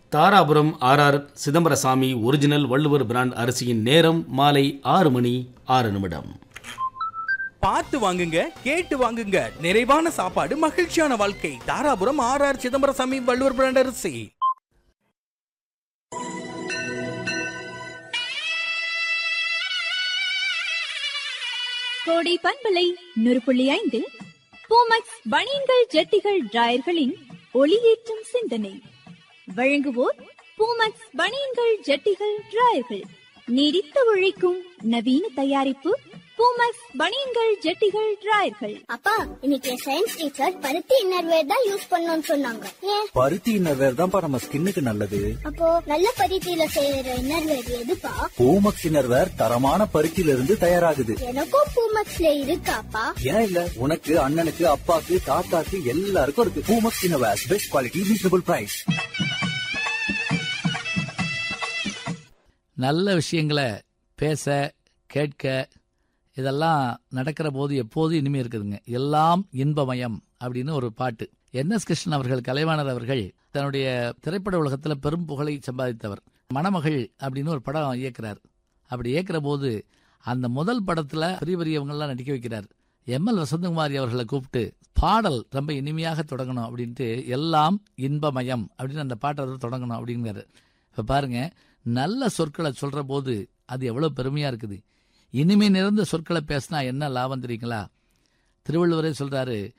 Dharapuram R R Chidambarasamy original Valluvar brand அரிசியின் நேரம் மாலை ஆறு மணி ஆறு நிமிடம் பார்த்து வாங்குங்க கேட்டு வாங்குங்க நிறைவான சாப்பாடு மகிழ்ச்சியான வாழ்க்கை Dharapuram R R Chidambarasamy Valluvar brand அரிசி கோடை பண்பலை நூறு புள்ளி ஐந்தில் பூமக்ஸ் பனியன்கள் ஜட்டிகள் டிராயர்களின் ஒளியேற்றும் சிந்தனை வழங்குவோர் பூமக்ஸ் பனியன்கள் ஜட்டிகள் டிராயர்கள் நீடித்த உழைக்கும் நவீன தயாரிப்பு பூமக்ஸ் பனியன்கள் ஜட்டிகள் டிராயர்கள் அப்பா இன்னைக்கு சயின்ஸ் டீச்சர் பருத்தி இன்னர்வேர் தான் யூஸ் பண்ணணும்னு சொன்னாங்க ஏன் பருத்தி இன்னர்வேர் தான்ப்பா நம்ம ஸ்கின்னுக்கு நல்லது அப்போ நல்ல பருத்தியில செய்யற இன்னர்வேர் எதுப்பா பூமக்ஸ் இன்னர்வேர் தரமான பருத்தியில இருந்து தயாராகுது எனக்கும் பூமக்ஸ்ல இருக்காப்பா ஏன் இல்ல உனக்கு அண்ணனுக்கு அப்பாக்கு தாத்தாக்கு எல்லாருக்கும் இருக்கு Poomex innerwear best quality reasonable price நல்ல விஷயங்களை பேச கேட்க இதெல்லாம் நடக்கிற போது எப்போதும் இனிமே இருக்குதுங்க எல்லாம் இன்பமயம் அப்படின்னு ஒரு பாட்டு என் எஸ் கிருஷ்ணன் அவர்கள் கலைவாணர் அவர்கள் தன்னுடைய திரைப்பட உலகத்துல பெரும் புகழை சம்பாதித்தவர் மணமகள் அப்படின்னு ஒரு படம் இயக்குறார் அப்படி இயக்குற போது அந்த முதல் படத்துல பெரிய பெரியவங்கெல்லாம் நடிக்க வைக்கிறார் எம் எல் வசந்தகுமாரி அவர்களை கூப்பிட்டு பாடல் ரொம்ப இனிமையாக தொடங்கணும் அப்படின்ட்டு எல்லாம் இன்பமயம் அப்படின்னு அந்த பாட்டை வந்து தொடங்கணும் அப்படிங்கிறாரு இப்ப பாருங்க நல்ல சொற்களை சொல்ற போது அது எவ்வளவு பெருமையா இருக்குது இனிமை நிறைந்த சொற்களை பேசினா என்ன லாபம் தெரியுங்களா திருவள்ளுவரே சொல்றாரு